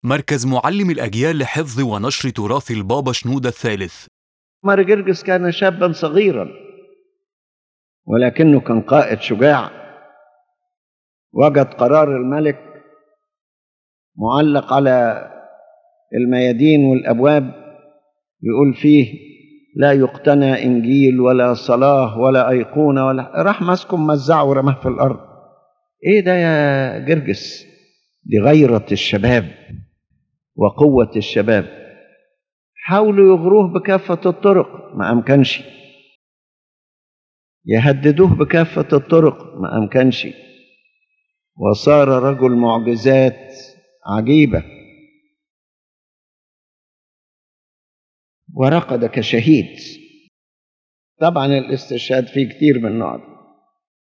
مركز معلم الأجيال لحفظ ونشر تراث البابا شنودة الثالث مار جرجس كان شابا صغيرا ولكنه كان قائد شجاع وجد قرار الملك معلق على الميادين والابواب يقول فيه لا يقتنى انجيل ولا صلاه ولا ايقونه ولا راح ماسكه ممزعه ورماه في الارض ايه ده يا جرجس دي غيره الشباب وقوه الشباب حاولوا يغروه بكافه الطرق ما امكنش يهددوه بكافه الطرق ما امكنش وصار رجل معجزات عجيبه ورقد كشهيد طبعا الاستشهاد فيه كتير من النوع ده